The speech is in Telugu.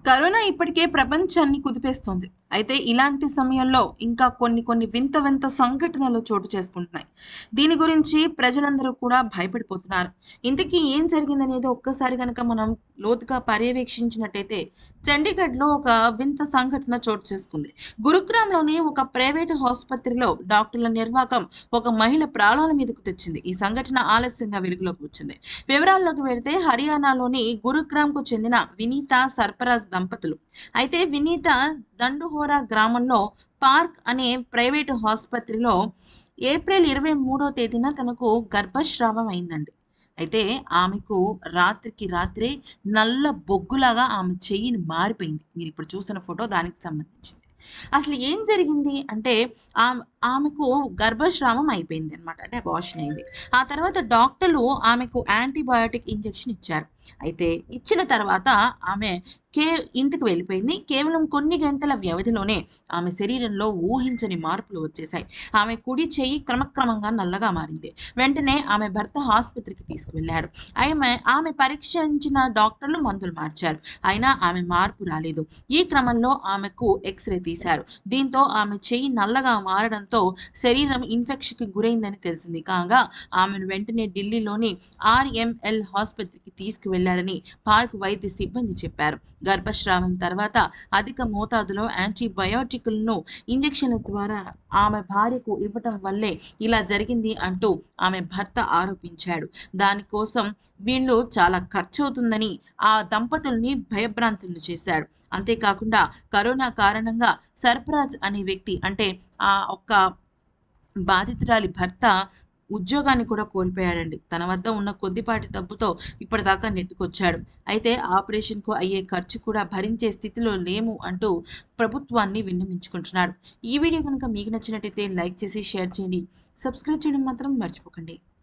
కరోనా ఇప్పటికే ప్రపంచాన్ని కుదిపేస్తుంది అయితే ఇలాంటి సమయంలో ఇంకా కొన్ని కొన్ని వింత వింత సంఘటనలు చోటు చేసుకుంటున్నాయి దీని గురించి ప్రజలందరూ కూడా భయపడిపోతున్నారు ఇంతకీ ఏం జరిగిందనేది ఒక్కసారి కనుక మనం లోతుగా పర్యవేక్షించినట్టయితే చండీగఢ్లో ఒక వింత సంఘటన చోటు చేసుకుంది గురుగ్రామ్లోని ఒక ప్రైవేట్ ఆసుపత్రిలో డాక్టర్ల నిర్వాకం ఒక మహిళ ప్రాణాల మీదకు తెచ్చింది ఈ సంఘటన ఆలస్యంగా వెలుగులోకి వచ్చింది వివరాల్లోకి వెళితే హర్యానాలోని గురుగ్రామ్కు చెందిన వినీత సర్పరాజ్ దంపతులు అయితే వినీత దండుహోరా గ్రామంలో పార్క్ అనే ప్రైవేటు ఆసుపత్రిలో ఏప్రిల్ ఇరవై మూడో తేదీన తనకు గర్భస్రావం అయిందండి అయితే ఆమెకు రాత్రికి రాత్రే నల్ల బొగ్గులాగా ఆమె చెయ్యిని మారిపోయింది మీరు ఇప్పుడు చూస్తున్న ఫోటో దానికి సంబంధించింది అసలు ఏం జరిగింది అంటే ఆమె ఆమెకు గర్భస్రావం అయిపోయింది అనమాట అంటే అబార్షన్ అయింది ఆ తర్వాత డాక్టర్లు ఆమెకు యాంటీబయాటిక్ ఇంజెక్షన్ ఇచ్చారు అయితే ఇచ్చిన తర్వాత ఆమె కే ఇంటికి వెళ్ళిపోయింది కేవలం కొన్ని గంటల వ్యవధిలోనే ఆమె శరీరంలో ఊహించని మార్పులు వచ్చేసాయి ఆమె కుడి చెయ్యి క్రమక్రమంగా నల్లగా మారింది వెంటనే ఆమె భర్త ఆసుపత్రికి తీసుకువెళ్ళాడు ఆమె ఆమె పరీక్షించిన డాక్టర్లు మందులు మార్చారు అయినా ఆమె మార్పు రాలేదు ఈ క్రమంలో ఆమెకు ఎక్స్రే తీశారు దీంతో ఆమె చెయ్యి నల్లగా మారడంతో శరీరం ఇన్ఫెక్షన్కి గురైందని తెలిసింది కాగా ఆమెను వెంటనే ఢిల్లీలోని ఆర్ఎంఎల్ ఆసుపత్రికి తీసుకువెళ్లారని పార్క్ వైద్య సిబ్బంది చెప్పారు గర్భస్రావం తర్వాత అధిక మోతాదులో యాంటీబయోటిక్లను ఇంజెక్షన్ల ద్వారా ఆమె భార్యకు ఇవ్వటం వల్లే ఇలా జరిగింది అంటూ ఆమె భర్త ఆరోపించాడు దానికోసం వీళ్ళు చాలా ఖర్చు అవుతుందని ఆ దంపతుల్ని భయభ్రాంతులను చేశాడు అంతేకాకుండా కరోనా కారణంగా సర్ఫరాజ్ అనే వ్యక్తి అంటే ఆ ఒక్క బాధితురాలి భర్త ఉద్యోగాన్ని కూడా కోల్పోయాడండి తన వద్ద ఉన్న కొద్దిపాటి డబ్బుతో ఇప్పటిదాకా నెట్టుకొచ్చాడు అయితే ఆపరేషన్కు అయ్యే ఖర్చు కూడా భరించే స్థితిలో లేము అంటూ ప్రభుత్వాన్ని విన్నవించుకుంటున్నాడు ఈ వీడియో కనుక మీకు నచ్చినట్టయితే లైక్ చేసి షేర్ చేయండి సబ్స్క్రైబ్ చేయడం మాత్రం మర్చిపోకండి